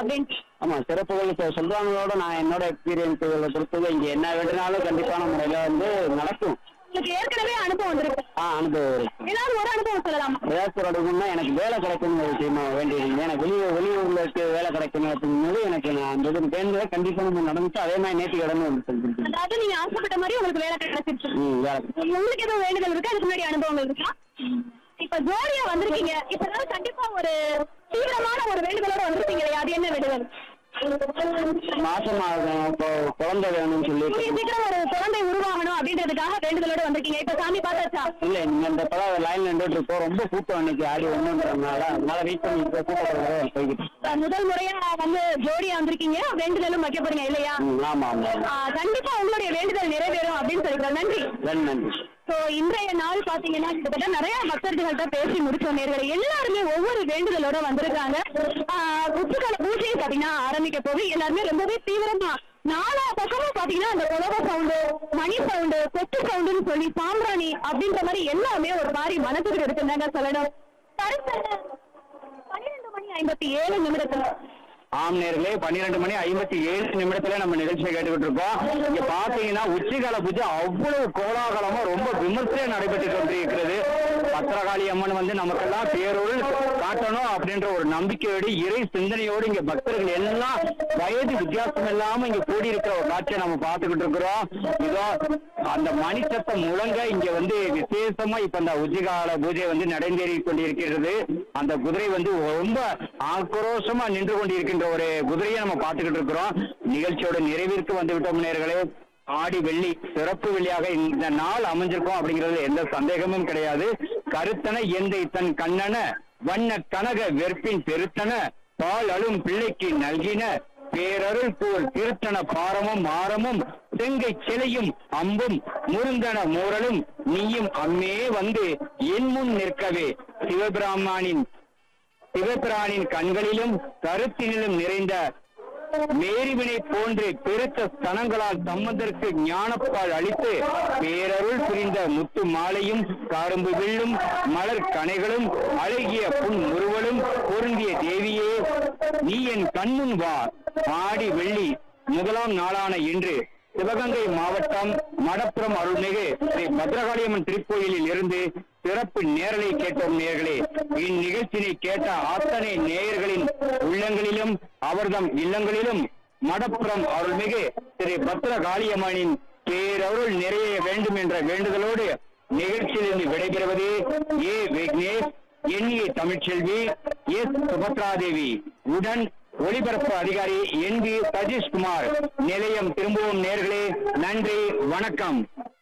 அப்படின்ட்டு ஆமா சிறப்புகள் இப்ப சொல்றாங்களோட நான் என்னோட எக்ஸ்பீரியன்ஸுகளை பொறுத்தது இங்க என்ன வேண்டுனாலும் கண்டிப்பான முறையில வந்து நடக்கும் உங்களுக்கு ஏற்கனவே அனுபவம் இருக்கு ஆ அனுபவம் இருக்கு ஏதாவது ஒரு அனுபவம் சொல்லலாமா ஏதாச்சும் அனுபவம்னா எனக்கு வேலை கிடைக்கணும் விஷயமா வேண்டியது எனக்கு வெளியே வெளியூர்ல இருக்க வேலை கிடைக்கணும் அப்படிங்கும்போது எனக்கு நான் அந்த இது வேண்டியதை கண்டிப்பா நம்ம நடந்துச்சு அதே மாதிரி நேற்று கடமை வந்து செஞ்சிருக்கேன் அதாவது நீங்க ஆசைப்பட்ட மாதிரி உங்களுக்கு வேலை கிடைச்சிருச்சு ம் வேலை உங்களுக்கு எதுவும் வேண்டுதல் இருக்கு அதுக்கு முன்னாடி அனுபவங்கள் இருக்கா இப்ப ஜோடியா வந்திருக்கீங்க இப்ப ஏதாவது கண்டிப்பா ஒரு தீவிரமான ஒரு வேண்டுதலோட வந்திருக்கீங்க இல்லையா அது என்ன வேண்டுதல் மாசமா இருக்கணும் இப்போ குழந்தை வேணும்னு கூடிய சொல்லிட்டு சீக்கிரம் ஒரு குழந்தை உருவாகணும் அப்படின்றதுக்காக வேண்டுதலோட வந்திருக்கீங்க இப்ப சாமி பார்த்தாச்சா இல்ல நீங்க இந்த படம் லைன்ல நின்றுட்டு இருக்கோம் ரொம்ப கூட்டம் இன்னைக்கு ஆடி ஒண்ணுன்றதுனால அதனால வெயிட் பண்ணி இப்போ கூட்டத்தில் போய்கிட்டு அஹ் முதல் முறையா வந்து ஜோடியா வந்திருக்கீங்க வேண்டுதலும் வைக்க போறீங்க இல்லையா ம், ஆமா ஆமா ஆஹ் கண்டிப்பா உங்களுடைய வேண்டுதல் நிறைவேறும் அப்படின்னு சொல்லிக்கிறேன் நன்றி நன்றி நன்றி சோ இன்றைய நாள் பாத்தீங்கன்னா கிட்டத்தட்ட நிறைய பக்தர்கள்ட்ட பேசி முடிச்சோம் நேர்களை எல்லாருமே ஒவ்வொரு வேண்டுதலோட வந்திருக்காங்க ஆஹ் உப்புக்கால பூஜையை பாத்தீங்கன்னா ஆரம்பிக்க போது எல்லாருமே ரொம்பவே தீவிரமா நாலா பக்கமும் பாத்தீங்கன்னா அந்த உலக சவுண்டு மணி சவுண்டு கொத்து சவுண்டுன்னு சொல்லி சாம்பிராணி அப்படின்ற மாதிரி எல்லாமே ஒரு மாதிரி மனசுக்கு இருக்குந்தாங்க சொல்லணும் கருத்து பன்னிரெண்டு மணி ஐம்பத்தி ஏழு நிமிடத்துல ஆம் நேர்களே பன்னிரெண்டு மணி ஐம்பத்தி ஏழு நிமிடத்துல நம்ம நிகழ்ச்சியை கேட்டுக்கிட்டு இருக்கோம் இங்க பாத்தீங்கன்னா உச்சிகால பூஜை அவ்வளவு கோலாகலமா ரொம்ப விமர்சையா நடைபெற்று கொண்டிருக்கிறது பத்திரகாளி அம்மன் வந்து நமக்கெல்லாம் பேரொருள் காட்டணும் அப்படின்ற ஒரு நம்பிக்கையோடு இறை சிந்தனையோடு இங்க பக்தர்கள் எல்லாம் வயது வித்தியாசம் இல்லாம இங்க கூடி இருக்கிற ஒரு காட்சியை நம்ம பார்த்துக்கிட்டு இருக்கிறோம் இதோ அந்த மணி சத்தம் முழங்க இங்க வந்து விசேஷமா இப்ப அந்த உச்சிகால பூஜை வந்து நடந்தேறி கொண்டிருக்கிறது அந்த குதிரை வந்து ரொம்ப ஆக்ரோஷமா நின்று கொண்டிருக்கின்ற ஒரு குதிரையை நம்ம பார்த்துக்கிட்டு இருக்கிறோம் நிகழ்ச்சியோட நிறைவிற்கு வந்து விட்டோம் நேர்களே ஆடி வெள்ளி சிறப்பு வெள்ளியாக இந்த நாள் அமைஞ்சிருக்கும் அப்படிங்கிறது எந்த சந்தேகமும் கிடையாது கருத்தன எந்தை தன் கண்ணன வண்ண கனக வெற்பின் பெருத்தன பால் அழும் பிள்ளைக்கு நல்கின பேரருள் போல் திருத்தன பாரமும் ஆரமும் செங்கை சிலையும் அம்பும் முருந்தன மூரலும் நீயும் அம்மே வந்து என் முன் நிற்கவே சிவபிராமனின் சிவபிரானின் கண்களிலும் கருத்தினிலும் நிறைந்த மேரிவினை போன்று பெருத்த ஸ்தனங்களால் சம்பந்தருக்கு ஞானப்பால் அளித்து பேரருள் புரிந்த முத்து மாலையும் காரும்பு வில்லும் மலர் கனைகளும் அழகிய புன் முறுவலும் பொருந்திய தேவியே நீ என் கண்முன் வா ஆடி வெள்ளி முதலாம் நாளான இன்று சிவகங்கை மாவட்டம் மடப்புறம் அருள்மிகு ஸ்ரீ பத்ரகாளியம்மன் திருக்கோயிலில் இருந்து சிறப்பு நேரலை கேட்டோம் நேயர்களே இந்நிகழ்ச்சியை கேட்ட அத்தனை நேயர்களின் உள்ளங்களிலும் அவர்தம் இல்லங்களிலும் மடப்புறம் அருள்மிகு ஸ்ரீ பத்ரகாளியம்மனின் பேரருள் நிறைய வேண்டும் என்ற வேண்டுதலோடு நிகழ்ச்சியிலிருந்து விடைபெறுவது ஏ விக்னேஷ் எண்ணிய தமிழ்ச்செல்வி எஸ் சுபத்ராதேவி உடன் ஒளிபரப்பு அதிகாரி என் வி சதீஷ்குமார் நிலையம் திரும்புவோம் நேர்களே நன்றி வணக்கம்